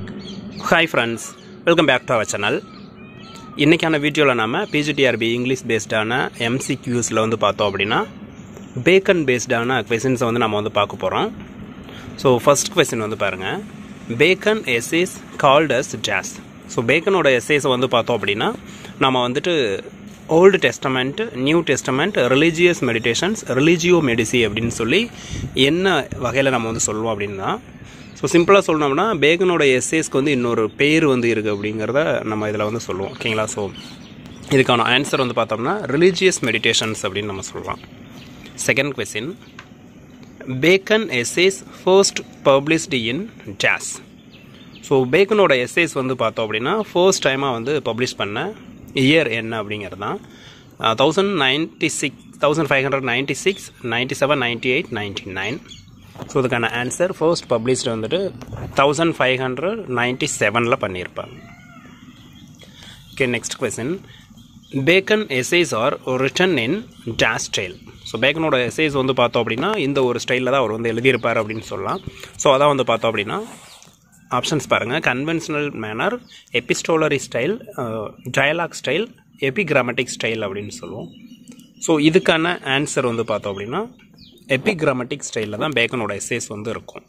Hi friends welcome back to our channel இன்றைக்கான வீடியோவில் நாம் பிஜிடிஆர்பி இங்கிலீஷ் பேஸ்டான எம்சிக்யூஸில் வந்து பார்த்தோம் அப்படின்னா பேக்கன் பேஸ்டான கொஷின்ஸை வந்து நம்ம வந்து பார்க்க போகிறோம் ஸோ ஃபர்ஸ்ட் கொஸ்டின் வந்து பாருங்கள் Bacon essays called as jazz so பேக்கனோட எஸ்ஏஸை வந்து பார்த்தோம் அப்படின்னா நம்ம வந்துட்டு old testament new testament religious meditations ரிலீஜியோ மெடிசி அப்படின்னு சொல்லி என்ன வகையில் நம்ம வந்து சொல்லுவோம் அப்படின்னா ஸோ சிம்பிளாக சொல்லணும்னா பேகனோட எஸ்ஏஸ்க்கு வந்து இன்னொரு பேர் வந்து இருக்குது அப்படிங்கிறத நம்ம இதில் வந்து சொல்லுவோம் ஓகேங்களா ஸோ இதுக்கான ஆன்சர் வந்து பார்த்தோம்னா ரிலீஜியஸ் மெடிடேஷன்ஸ் அப்படின்னு நம்ம சொல்லலாம் second question Bacon essays first published in jazz so பேக்கனோட எஸ்ஏஸ் வந்து பார்த்தோம் அப்படின்னா ஃபர்ஸ்ட் டைமாக வந்து பப்ளிஷ் பண்ண இயர் என்ன அப்படிங்கிறது தான் thousand ninety six thousand five hundred ninety six ninety seven ninety eight ninety nine so இதுக்கான ஆன்சர் ஃபர்ஸ்ட் பப்ளிஷ்டு வந்துட்டு தௌசண்ட் ஃபைவ் ஹண்ட்ரட் நைன்ட்டி செவனில் பண்ணியிருப்பாங்க okay next question Bacon essays are written in jazz style so பேக்கனோட essays வந்து பார்த்தோம் அப்படின்னா இந்த ஒரு ஸ்டைலில் தான் அவர் வந்து எழுதியிருப்பார் அப்படின்னு சொல்லலாம் ஸோ அதான் வந்து பார்த்தோம் அப்படின்னா ஆப்ஷன்ஸ் பாருங்கள் conventional manner epistolary style dialogue style epigrammatic style அப்படின்னு சொல்லுவோம் ஸோ இதுக்கான ஆன்சர் வந்து பார்த்தோம் அப்படின்னா எபிகிராமட்டிக் ஸ்டைலில் தான் பேக்கனோட எஸ்ஏஸ் வந்து இருக்கும்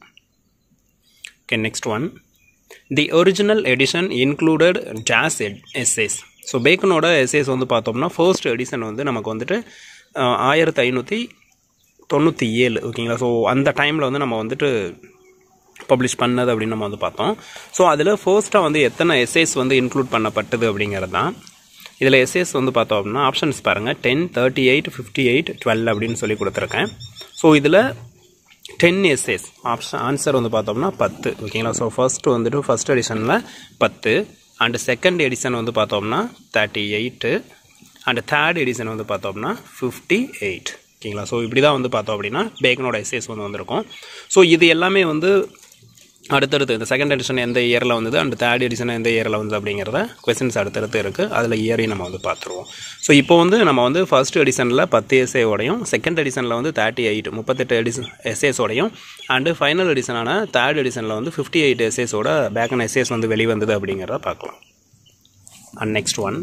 okay next one the original edition included jazz essays so பேக்கனோட எஸ்ஏஸ் வந்து பார்த்தோம்னா ஃபர்ஸ்ட் எடிஷன் வந்து நமக்கு வந்துட்டு ஆயிரத்தி ஐநூற்றி தொண்ணூற்றி ஏழு ஓகேங்களா ஸோ அந்த டைமில் வந்து நம்ம வந்துட்டு பப்ளிஷ் பண்ணது அப்படின்னு நம்ம வந்து பார்த்தோம் ஸோ அதில் ஃபர்ஸ்ட்டாக வந்து எத்தனை எஸ்ஏஸ் வந்து இன்க்ளூட் பண்ணப்பட்டது அப்படிங்கிறது தான் இதில் எஸ்ஏஸ் வந்து பார்த்தோம் அப்படின்னா ஆப்ஷன்ஸ் பாருங்கள் ten thirty eight fifty eight twelve அப்படின்னு சொல்லி கொடுத்துருக்கேன் ஸோ இதில் டென் எஸ்ஏஸ் ஆப்ஷன் ஆன்சர் வந்து பார்த்தோம்னா பத்து ஓகேங்களா ஸோ ஃபர்ஸ்ட் வந்துட்டு ஃபஸ்ட் எடிஷனில் பத்து அண்டு செகண்ட் எடிஷன் வந்து பார்த்தோம்னா thirty eight and third edition வந்து பார்த்தோம்னா ஃபிஃப்டி எயிட் ஓகேங்களா ஸோ இப்படி தான் வந்து பார்த்தோம் அப்படின்னா பேக்கனோட எஸ்ஏஸ் வந்து வந்திருக்கும் ஸோ இது எல்லாமே வந்து அடுத்தடுத்து இந்த செகண்ட் எடிஷன் எந்த இயரில் வந்தது அண்ட் தேர்ட் எடிஷன் எந்த இயரில் வந்தது அப்படிங்கிறத கொஸ்டின்ஸ் அடுத்தடுத்து இருக்குது அதில் இயரையும் நம்ம வந்து பார்த்துருவோம் ஸோ இப்போ வந்து நம்ம வந்து ஃபர்ஸ்ட் எடிஷனில் பத்து எஸ்ஏவோடையும் செகண்ட் எடிஷனில் வந்து தேர்ட்டி எயிட் முப்பத்தெட்டு எடிஷன் எஸ்ஏஸோடையும் அண்டு ஃபைனல் எடிஷனான தேர்ட் எடிஷனில் வந்து ஃபிஃப்டி எயிட் எஸ்ஏஸோட பேக்கன் எஸ்ஏஸ் வந்து வெளிவந்தது அப்படிங்கிறத பார்க்கலாம் and next one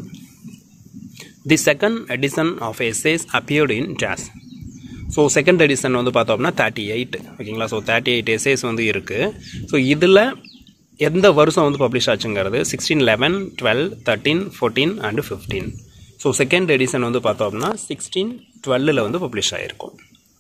the second edition of essays appeared in jazz so second edition வந்து பார்த்தோம்னா தேர்ட்டி எயிட் ஓகேங்களா ஸோ தேர்ட்டி எயிட் எஸ்ஏஸ் வந்து இருக்குது ஸோ இதில் எந்த வருஷம் வந்து பப்ளிஷ் ஆச்சுங்கிறது sixteen eleven twelve thirteen fourteen and fifteen so second edition வந்து பார்த்தோம்னா சிக்ஸ்டீன் டுவெல்லில் வந்து பப்ளிஷ் ஆகிருக்கும்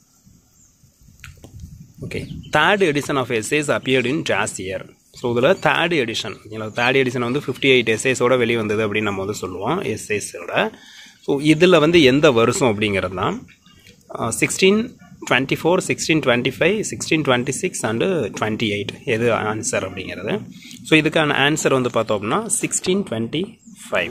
okay third edition of essays appeared in jazz year so இதில் தேர்ட் எடிஷன் ஓகேங்களா தேர்ட் எடிஷன் வந்து ஃபிஃப்டி எயிட் எஸ்ஏஸோட வெளிவந்தது அப்படின்னு நம்ம வந்து சொல்லுவோம் எஸ்ஏஸோட ஸோ இதில் வந்து எந்த வருஷம் அப்படிங்கிறது தான் sixteen twenty four sixteen twenty five sixteen twenty six and twenty eight எது ஆன்சர் அப்படிங்கிறது ஸோ இதுக்கான ஆன்சர் வந்து பார்த்தோம்னா sixteen twenty five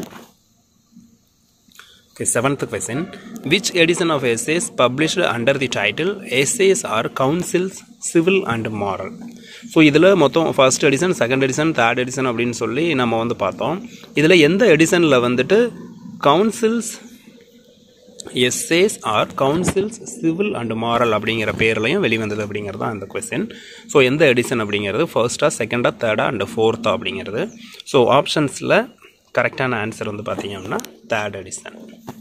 okay seventh question which edition of essays published under the title essays or counsels civil and moral so இதில் மொத்தம் first edition second edition third edition அப்படின்னு சொல்லி நம்ம வந்து பார்த்தோம் இதில் எந்த எடிஷனில் வந்துட்டு counsels essays or counsels civil and moral அப்படிங்கிற பேர்லையும் வெளிவந்தது அப்படிங்கிறது தான் அந்த கொஸ்டின் ஸோ எந்த எடிஷன் அப்படிங்கிறது ஃபர்ஸ்ட்டாக செகண்டாக தேர்டாக அண்ட் ஃபோர்த்தா அப்படிங்கிறது ஸோ ஆப்ஷன்ஸில் கரெக்டான ஆன்சர் வந்து பார்த்தீங்கன்னா third edition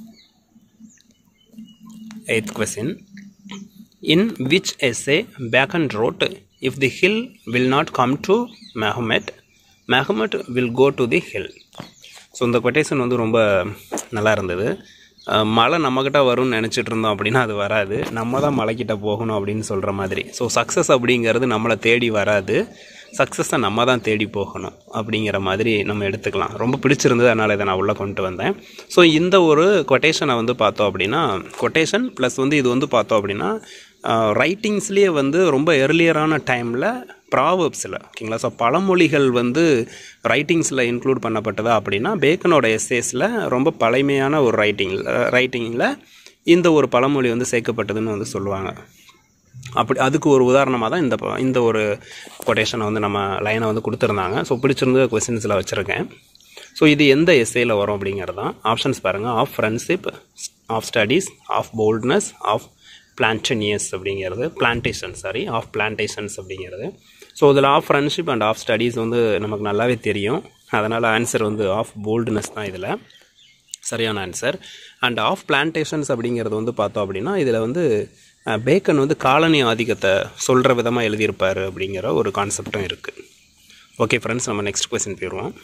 eighth question in which essay Bacon wrote if the hill will not come to Mahomet Mahomet will go to the hill so இந்த கொட்டேஷன் வந்து ரொம்ப நல்லா இருந்தது மழை நம்மக்கிட்ட வரும்னு நினச்சிட்டு இருந்தோம் அப்படின்னா அது வராது நம்ம தான் மலைக்கிட்ட போகணும் அப்படின்னு சொல்கிற மாதிரி ஸோ சக்ஸஸ் அப்படிங்கிறது நம்மளை தேடி வராது சக்ஸஸை நம்ம தான் தேடி போகணும் அப்படிங்கிற மாதிரி நம்ம எடுத்துக்கலாம் ரொம்ப பிடிச்சிருந்தது அதனால் இதை நான் உள்ளே கொண்டு வந்தேன் ஸோ இந்த ஒரு கொட்டேஷனை வந்து பார்த்தோம் அப்படின்னா கொட்டேஷன் ப்ளஸ் வந்து இது வந்து பார்த்தோம் அப்படின்னா ரைட்டிங்ஸ்லேயே வந்து ரொம்ப எர்லியரான டைமில் ப்ராவப்ஸில் ஓகேங்களா ஸோ பழமொழிகள் வந்து ரைட்டிங்ஸில் இன்க்ளூட் பண்ணப்பட்டதா அப்படின்னா பேக்கனோட எஸ்ஏஸில் ரொம்ப பழமையான ஒரு ரைட்டிங் ரைட்டிங்கில் இந்த ஒரு பழமொழி வந்து சேர்க்கப்பட்டதுன்னு வந்து சொல்லுவாங்க அப்படி அதுக்கு ஒரு உதாரணமாக தான் இந்த இந்த ஒரு கொட்டேஷனை வந்து நம்ம லைனை வந்து கொடுத்துருந்தாங்க ஸோ பிடிச்சிருந்த கொஸ்டின்ஸில் வச்சுருக்கேன் ஸோ இது எந்த எஸ்ஏயில் வரும் அப்படிங்கிறது தான் ஆப்ஷன்ஸ் பாருங்கள் of friendship of studies of boldness of பிளான்டனியஸ் அப்படிங்கிறது பிளான்டேஷன் சாரி ஆஃப் பிளான்டேஷன்ஸ் அப்படிங்கிறது ஸோ இதில் of friendship and of studies வந்து நமக்கு நல்லாவே தெரியும் அதனால் ஆன்சர் வந்து ஆஃப் போல்டுனஸ் தான் இதில் சரியான ஆன்சர் அண்ட் ஆஃப் பிளான்டேஷன்ஸ் அப்படிங்கிறது வந்து பார்த்தோம் அப்படின்னா இதில் வந்து பேக்கன் வந்து காலனி ஆதிக்கத்தை சொல்கிற விதமாக எழுதியிருப்பார் அப்படிங்கிற ஒரு கான்செப்டும் இருக்குது ஓகே ஃப்ரெண்ட்ஸ் நம்ம நெக்ஸ்ட் கொஸ்டின் போயிடுவோம்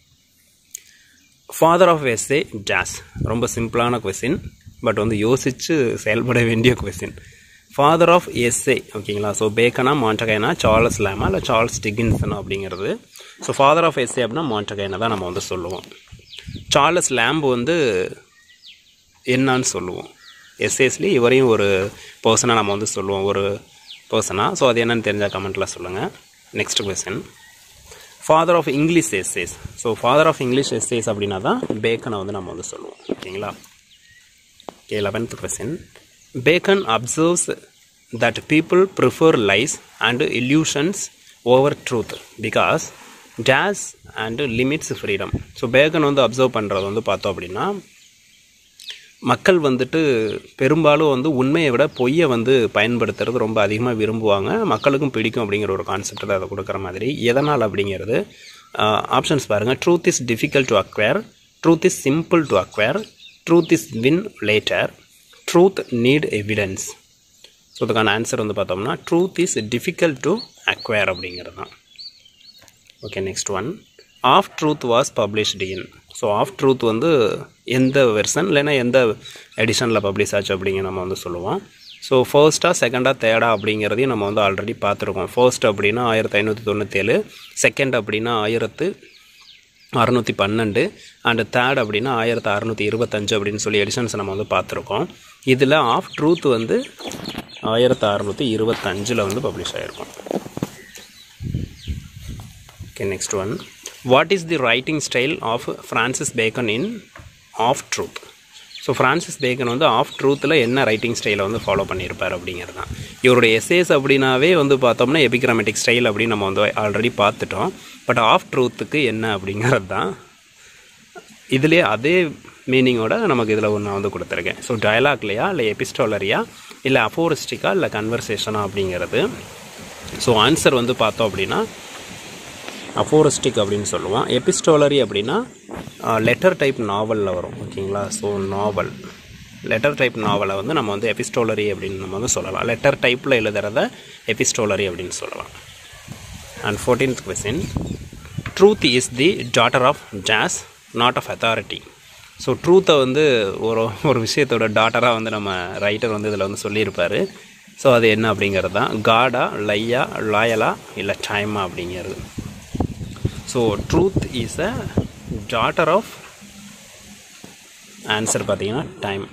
ஃபாதர் ஆஃப் எஸ்ஏ ஜாஸ் ரொம்ப சிம்பிளான கொஸ்டின் பட் வந்து யோசித்து செயல்பட வேண்டிய கொஸ்டின் ஃபாதர் ஆஃப் எஸ்ஏ ஓகேங்களா ஸோ பேக்கனா மாண்டகைனா சார்லஸ் லேமா இல்லை சார்ல்ஸ் டிகின்சன் அப்படிங்கிறது ஸோ ஃபாதர் ஆஃப் எஸ்ஏ அப்படின்னா மாண்டகைனா தான் நம்ம வந்து சொல்லுவோம் சார்லஸ் லேம்பு வந்து என்னான்னு சொல்லுவோம் எஸ்ஏஸ்லி இவரையும் ஒரு பர்சனாக நம்ம வந்து சொல்லுவோம் ஒரு பர்சனாக ஸோ அது என்னன்னு தெரிஞ்சால் கமெண்ட்டில் சொல்லுங்கள் next question father of English essays so father of English essays அப்படின்னா தான் பேக்கனை வந்து நம்ம வந்து சொல்லுவோம் ஓகேங்களா okay eleventh question Bacon observes that people prefer lies and illusions over truth because jazz and limits freedom so Bacon வந்து observe பண்ணுறது வந்து பார்த்தோம் அப்படின்னா மக்கள் வந்துட்டு பெரும்பாலும் வந்து உண்மையை விட பொய்யை வந்து பயன்படுத்துறது ரொம்ப அதிகமாக விரும்புவாங்க மக்களுக்கும் பிடிக்கும் அப்படிங்கிற ஒரு கான்செப்ட் தான் அதை கொடுக்குற மாதிரி எதனால் அப்படிங்கிறது ஆப்ஷன்ஸ் பாருங்கள் truth is difficult to acquire truth is simple to acquire truth is win later truth need evidence so இதுக்கான ஆன்சர் வந்து பார்த்தோம்னா truth is difficult to acquire அப்படிங்கிறது தான் okay next one of truth was published in so of truth வந்து எந்த version இல்லைன்னா எந்த எடிஷனில் publish ஆச்சு அப்படிங்கிற நம்ம வந்து சொல்லுவோம் ஸோ ஃபர்ஸ்ட்டாக செகண்டாக தேர்டா அப்படிங்கிறதையும் நம்ம வந்து ஆல்ரெடி பார்த்துருக்கோம் ஃபர்ஸ்ட் அப்படின்னா ஆயிரத்தி ஐநூற்றி தொண்ணூற்றேழு செகண்ட் அப்படின்னா ஆயிரத்து அறநூற்றி பன்னெண்டு அண்டு தேர்ட் அப்படின்னா ஆயிரத்தி அறநூற்றி இருபத்தஞ்சு அப்படின்னு சொல்லி எடிஷன்ஸ் நம்ம வந்து பார்த்துருக்கோம் இதில் ஆஃப் ட்ரூத் வந்து ஆயிரத்தி அறநூற்றி இருபத்தஞ்சில் வந்து பப்ளிஷ் ஆகிருக்கும் okay next one what is the writing style of Francis Bacon in of truth so Francis Bacon வந்து ஆஃப் ட்ரூத்தில் என்ன ரைட்டிங் ஸ்டைலை வந்து ஃபாலோ பண்ணியிருப்பார் அப்படிங்கிறது தான் இவருடைய எஸ்ஏஸ் அப்படின்னாவே வந்து பார்த்தோம்னா எபிகிராமேட்டிக் ஸ்டைல் அப்படின்னு நம்ம வந்து ஆல்ரெடி பார்த்துட்டோம் பட் ஆஃப் ட்ரூத்துக்கு என்ன அப்படிங்கிறது தான் இதுலேயே அதே மீனிங்கோட நமக்கு இதில் ஒன்று வந்து கொடுத்துருக்கேன் ஸோ டயலாக்லையா இல்லை எபிஸ்டோலரியா இல்லை அஃபோரிஸ்டிக்கா இல்லை கன்வர்சேஷனா அப்படிங்கிறது ஸோ ஆன்சர் வந்து பார்த்தோம் அப்படின்னா அஃபோரிஸ்டிக் அப்படின்னு சொல்லுவோம் எபிஸ்டோலரி அப்படின்னா லெட்டர் டைப் நாவலில் வரும் ஓகேங்களா ஸோ நாவல் லெட்டர் டைப் நாவலை வந்து நம்ம வந்து எபிஸ்டோலரி அப்படின்னு நம்ம வந்து சொல்லலாம் லெட்டர் டைப்பில் எழுதுறத எபிஸ்டோலரி அப்படின்னு சொல்லலாம் and fourteenth question truth is the daughter of jazz not of authority so ட்ரூத்தை வந்து ஒரு ஒரு விஷயத்தோட டாட்டராக வந்து நம்ம ரைட்டர் வந்து இதில் வந்து சொல்லியிருப்பார் ஸோ அது என்ன அப்படிங்கிறது தான் காடா லையா லாயலா இல்லை டைமா அப்படிங்கிறது so truth is a daughter of answer பார்த்தீங்கன்னா time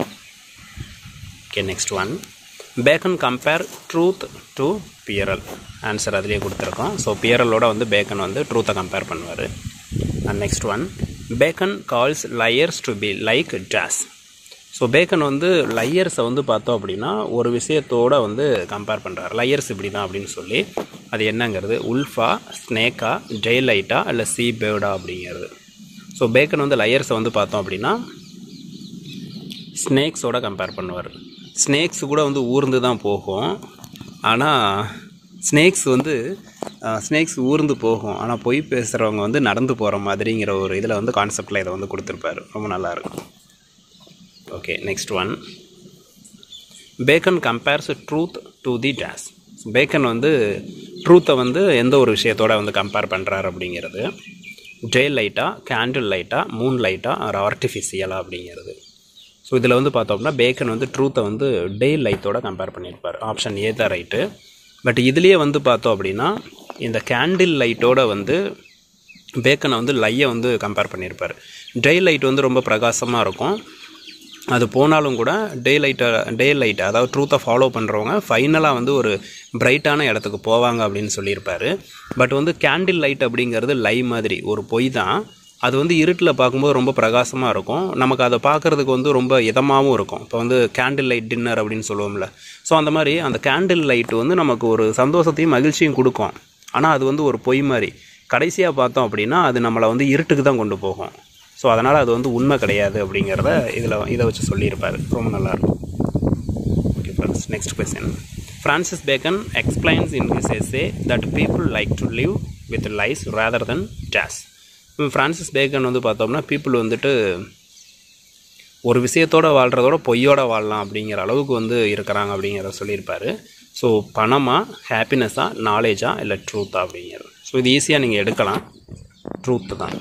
okay next one Bacon compare truth to pearl answer அதுலேயே கொடுத்துருக்கோம் ஸோ பியரலோட வந்து பேக்கன் வந்து ட்ரூத்தை கம்பேர் பண்ணுவார் and next one Bacon calls liars to be like jazz so Bacon வந்து லையர்ஸை வந்து பார்த்தோம் அப்படின்னா ஒரு விஷயத்தோடு வந்து கம்பேர் பண்ணுறாரு லையர்ஸ் இப்படி தான் அப்படின்னு சொல்லி அது என்னங்கிறது உல்ஃபா ஸ்னேக்கா ஜெய்லைட்டா இல்லை சீ பேர்டா அப்படிங்கிறது ஸோ பேக்கன் வந்து லையர்ஸை வந்து பார்த்தோம் அப்படின்னா ஸ்னேக்ஸோட கம்பேர் பண்ணுவார் ஸ்னேக்ஸ் கூட வந்து ஊர்ந்து தான் போகும் ஆனால் ஸ்னேக்ஸ் வந்து ஸ்னேக்ஸ் ஊர்ந்து போகும் ஆனால் பொய் பேசுகிறவங்க வந்து நடந்து போகிற மாதிரிங்கிற ஒரு இதில் வந்து கான்செப்டில் இதை வந்து கொடுத்துருப்பாரு ரொம்ப நல்லாயிருக்கும் okay next one Bacon compares truth to the days Bacon வந்து ட்ரூத்தை வந்து எந்த ஒரு விஷயத்தோட வந்து கம்பேர் பண்ணுறாரு அப்படிங்கிறது டே லைட்டாக கேண்டில் லைட்டாக மூன் லைட்டாக ஆர் ஆர்டிஃபிஷியலாக அப்படிங்கிறது ஸோ இதில் வந்து பார்த்தோம்னா பேக்கன் வந்து ட்ரூத்தை வந்து டே லைட்டோட கம்பேர் பண்ணியிருப்பார் ஆப்ஷன் ஏ தான் ரைட்டு பட் இதுலேயே வந்து பார்த்தோம் அப்படின்னா இந்த கேண்டில் லைட்டோட வந்து பேக்கனை வந்து லையை வந்து கம்பேர் பண்ணியிருப்பார் டே லைட் வந்து ரொம்ப பிரகாசமாக இருக்கும் அது போனாலும் கூட டே லைட்டை டே லைட் அதாவது ட்ரூத்தை ஃபாலோ பண்ணுறவங்க ஃபைனலாக வந்து ஒரு பிரைட்டான இடத்துக்கு போவாங்க அப்படின்னு சொல்லியிருப்பாரு பட் வந்து கேண்டில் லைட் அப்படிங்கிறது லை மாதிரி ஒரு பொய் தான் அது வந்து இருட்டில் பார்க்கும்போது ரொம்ப பிரகாசமாக இருக்கும் நமக்கு அதை பார்க்குறதுக்கு வந்து ரொம்ப இதமாகவும் இருக்கும் இப்போ வந்து கேண்டில் லைட் டின்னர் அப்படின்னு சொல்லுவோம்ல ஸோ அந்த மாதிரி அந்த கேண்டில் லைட் வந்து நமக்கு ஒரு சந்தோஷத்தையும் மகிழ்ச்சியும் கொடுக்கும் ஆனால் அது வந்து ஒரு பொய் மாதிரி கடைசியாக பார்த்தோம் அப்படின்னா அது நம்மளை வந்து இருட்டுக்கு தான் கொண்டு போகும் ஸோ அதனால் அது வந்து உண்மை கிடையாது அப்படிங்கிறத இதில் இதை வச்சு சொல்லியிருப்பார் ரொம்ப நல்லாயிருக்கும் okay friends next question Francis Bacon explains in his essay that people like to live with lies rather than jazz Francis Bacon வந்து பார்த்தோம்னா பீப்புள் வந்துட்டு ஒரு விஷயத்தோட வாழ்கிறதோட பொய்யோட வாழலாம் அப்படிங்கிற அளவுக்கு வந்து இருக்கிறாங்க அப்படிங்கிறத சொல்லியிருப்பாரு ஸோ பணமாக ஹாப்பினஸ்ஸாக நாலேஜா இல்லை ட்ரூத்தா அப்படிங்கிறது ஸோ இது ஈஸியாக நீங்கள் எடுக்கலாம் ட்ரூத்து தான்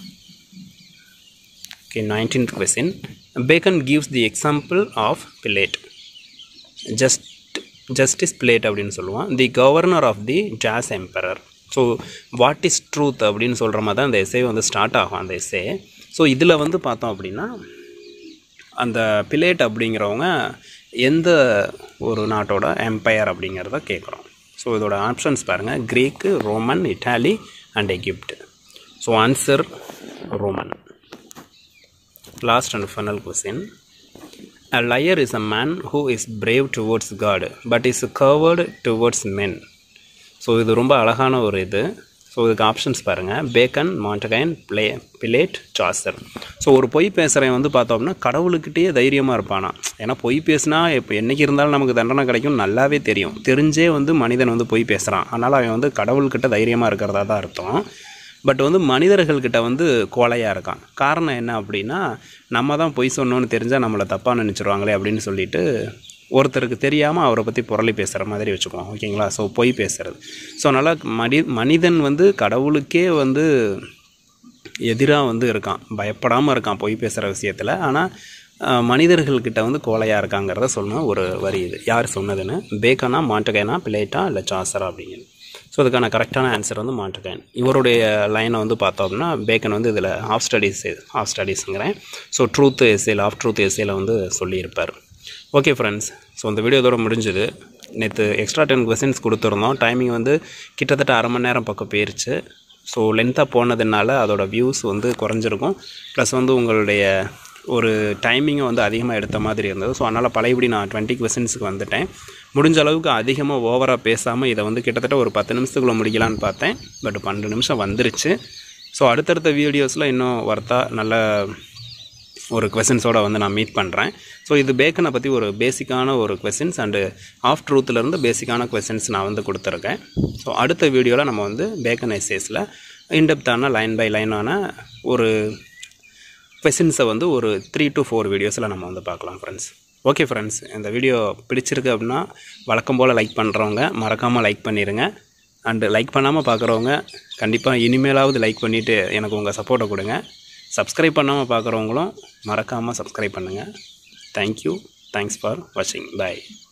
okay nineteenth question Bacon gives the example of Pilate just justice Pilate அப்படின்னு சொல்லுவான் the governor of the jazz emperor so what is truth அப்படின்னு சொல்கிற மாதிரி தான் அந்த எஸ்ஏ வந்து ஸ்டார்ட் ஆகும் அந்த எஸ்ஏ ஸோ இதில் வந்து பார்த்தோம் அப்படின்னா அந்த பிளேட் அப்படிங்கிறவங்க எந்த ஒரு நாட்டோட எம்பையர் அப்படிங்கிறத கேட்குறோம் ஸோ இதோட ஆப்ஷன்ஸ் பாருங்கள் Greek Roman Italy and Egypt so answer Roman last and final question A liar is a man who is brave towards God but is coward towards men. So இது ரொம்ப அழகான ஒரு இது so இதுக்கு options பாருங்கள் Bacon Montaigne பிளே Plato Chaucer so ஒரு பொய் பேசுகிறவன் வந்து பார்த்தோம்னா கடவுளுக்கிட்டே தைரியமாக இருப்பானா ஏன்னா பொய் பேசினா இப்போ என்றைக்கு இருந்தாலும் நமக்கு தண்டனை கிடைக்கும் நல்லாவே தெரியும் தெரிஞ்சே வந்து மனிதன் வந்து பொய் பேசுகிறான் அதனால் அவன் வந்து கடவுள்கிட்ட தைரியமாக இருக்கிறதா தான் அர்த்தம் பட் வந்து மனிதர்கள்கிட்ட வந்து கோலையாக இருக்கான் காரணம் என்ன அப்படின்னா நம்ம தான் பொய் சொன்னோன்னு தெரிஞ்சால் நம்மளை தப்பாக நினச்சிருவாங்களே அப்படின்னு சொல்லிட்டு ஒருத்தருக்கு தெரியாமல் அவரை பற்றி புரளி பேசுகிற மாதிரி வச்சுக்குவோம் ஓகேங்களா ஸோ பொய் பேசுகிறது ஸோ அதனால் மனி மனிதன் வந்து கடவுளுக்கே வந்து எதிராக வந்து இருக்கான் பயப்படாமல் இருக்கான் பொய் பேசுகிற விஷயத்தில் ஆனால் மனிதர்கள்கிட்ட வந்து கோலையாக இருக்காங்கிறத சொன்ன ஒரு வரி இது யார் சொன்னதுன்னு பேக்கனா மாண்டகைனா பிளேட்டா இல்லை சாசரா அப்படிங்கிறது ஸோ அதுக்கான கரெக்டான ஆன்சர் வந்து மாண்டகைன் இவருடைய லைனை வந்து பார்த்தோம்னா பேக்கன் வந்து இதில் ஆஃப் ஸ்டடீஸ் ஆஃப் ஸ்டடீஸுங்கிறேன் ஸோ ட்ரூத் எஸ்ஏல ஆஃப் ட்ரூத் எஸ்ஏல வந்து சொல்லியிருப்பார் ஓகே ஃப்ரெண்ட்ஸ் ஸோ இந்த வீடியோ இதோட முடிஞ்சுது நேற்று எக்ஸ்ட்ரா டென் கொஸ்டின்ஸ் கொடுத்துருந்தோம் டைமிங் வந்து கிட்டத்தட்ட அரை மணி நேரம் பக்கம் போயிருச்சு ஸோ லென்த்தாக போனதுனால அதோட வியூஸ் வந்து குறைஞ்சிருக்கும் ப்ளஸ் வந்து உங்களுடைய ஒரு டைமிங்கை வந்து அதிகமாக எடுத்த மாதிரி இருந்தது ஸோ அதனால் பழையபடி நான் டுவெண்ட்டி கொஸ்டின்ஸுக்கு வந்துட்டேன் முடிஞ்ச அளவுக்கு அதிகமாக ஓவராக பேசாமல் இதை வந்து கிட்டத்தட்ட ஒரு பத்து நிமிஷத்துக்குள்ளே முடிக்கலான்னு பார்த்தேன் பட் பன்னெண்டு நிமிஷம் வந்துருச்சு ஸோ அடுத்தடுத்த வீடியோஸில் இன்னும் வர்த்தா நல்ல ஒரு கொஸ்டின்ஸோட வந்து நான் மீட் பண்ணுறேன் ஸோ இது பேக்கனை பற்றி ஒரு பேசிக்கான ஒரு கொஸ்டின்ஸ் அண்டு ஆஃப் ட்ரூத்துலேருந்து பேசிக்கான கொஸ்டின்ஸ் நான் வந்து கொடுத்துருக்கேன் ஸோ அடுத்த வீடியோவில் நம்ம வந்து பேக்கன் எஸ்ஏஸில் இன்டெப்த்தான லைன் பை லைனான ஒரு கொஸ்டின்ஸை வந்து ஒரு த்ரீ டு ஃபோர் வீடியோஸில் நம்ம வந்து பார்க்கலாம் ஃப்ரெண்ட்ஸ் ஓகே ஃப்ரெண்ட்ஸ் இந்த வீடியோ பிடிச்சிருக்கு அப்படின்னா வழக்கம் போல் லைக் பண்ணுறவங்க மறக்காமல் லைக் பண்ணிடுங்க அண்டு லைக் பண்ணாமல் பார்க்குறவங்க கண்டிப்பாக இனிமேலாவது லைக் பண்ணிவிட்டு எனக்கு உங்கள் சப்போர்ட்டை கொடுங்க சப்ஸ்கிரைப் பண்ணாமல் பார்க்குறவங்களும் மறக்காமல் சப்ஸ்கிரைப் பண்ணுங்கள் தேங்க்யூ தேங்க்ஸ் ஃபார் வாட்சிங் பாய்